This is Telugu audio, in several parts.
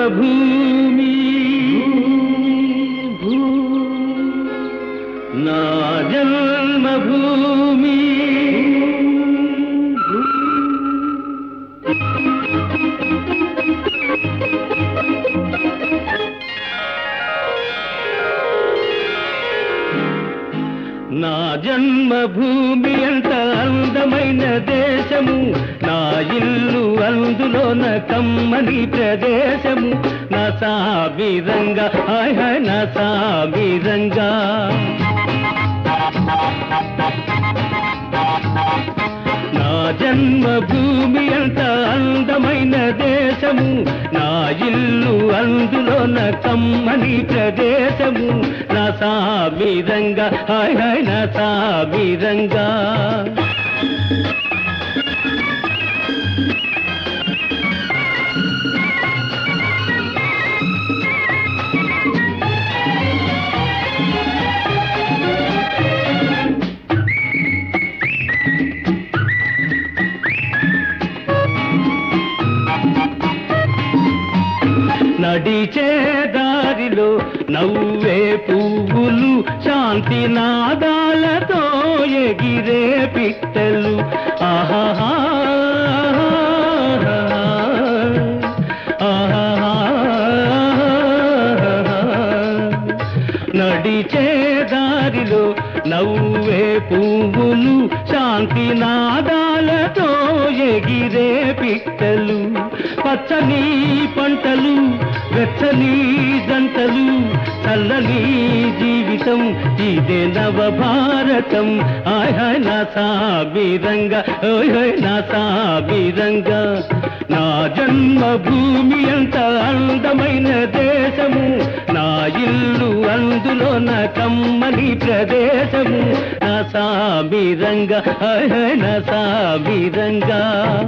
జన్మభూమి నా జన్మభూమి నా జన్మభూమి అంత అందమైన దేశము నా ఇల్లు అందులోన కమ్మని ప్రదేశము నా సాబిరంగా హాయ్ హాయ్ నా సాబిరంగా నా జన్మభూమి అంత అందమైన దేశము నా ఇల్లు అందులోన కమ్మని ప్రదేశము నా సాబిరంగా హాయ్ హాయ్ నా సాబిరంగా నడిచే దారిలో నవ్వే పువ్వులు శాంతి నాదాలతో ఎగిరే పిట్టలు ఆహాహా నడిచే దారిలో నవ్వే పువ్వులు శాంతి నాదాలతో ఎగిరే పిట్టలు పచ్చని పంటలు వెచ్చని జంటలు చల్లని జీవితం ఇదే నవ భారతం ఆయ్ హాయ్ నా సాబిరంగా ఓయ్ హాయ్ నా సాబిరంగా నా జన్మభూమి అంత అందమైన దేశము నా ఇల్లు అందులో నా కమ్మని ప్రదేశము నా సాబిరంగా హాయ్ హాయ్ నా సాబిరంగా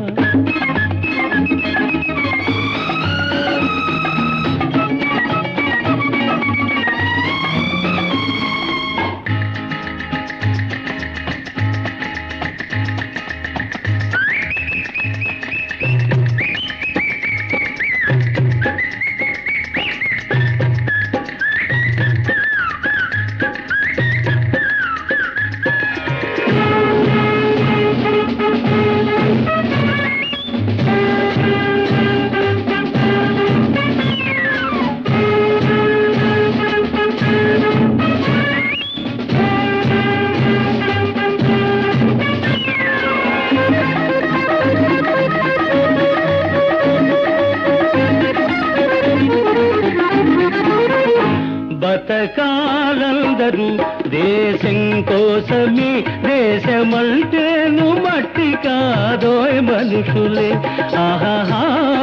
బతకాలందరూ దేశం కోసమే దేశమంటేను మట్టి కాదోయ్ మనుషులే ఆహాహా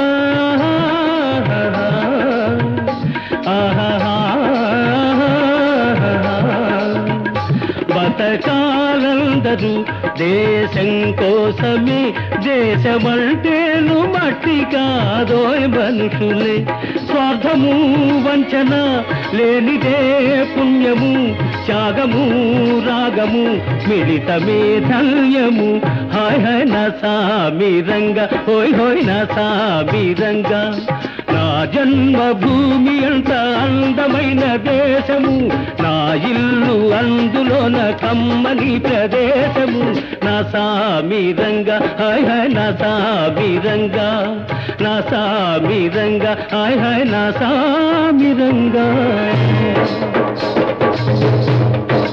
బతకాలందరూ దేశం కోసమే దేశమంటేను మట్టి కాదోయ్ మనుషులే స్వార్థము వంచన లేనిదే పుణ్యము త్యాగము రాగము మిళితమే ధన్యము హాయ్ హాయ్ నా సామిరంగా హోయ్ హోయ్ నా సామిరంగా నా జన్మభూమి అంత అందమైన దేశము నా ఇల్లు అందులోన కమ్మని ప్రదేశము నా సామిరంగా హాయ్ హాయ్ నా సామిరంగా నా సామిరంగా హాయ్ హాయ్ నా సామిరంగా